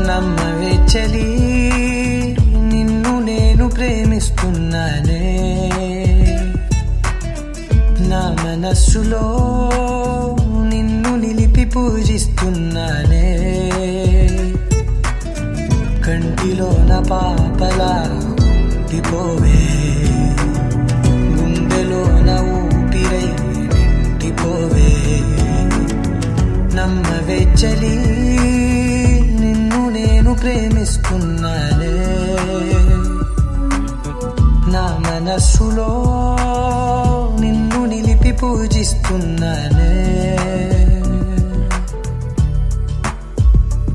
నమ్మవే చలి నిన్ను నేను ప్రేమిస్తున్నానే నా మనస్సులో నిన్ను నిలిపి పూజిస్తున్నానే కంటిలో నా పాపలా ఉండిపోవే గుండెలో నా ఊపిరై నిండిపోవే నమ్మవే చలి నిన్ను నేను ప్రేమిస్తున్నానే నా మనస్సులో నిన్ను నిలిపి పూజిస్తున్నానే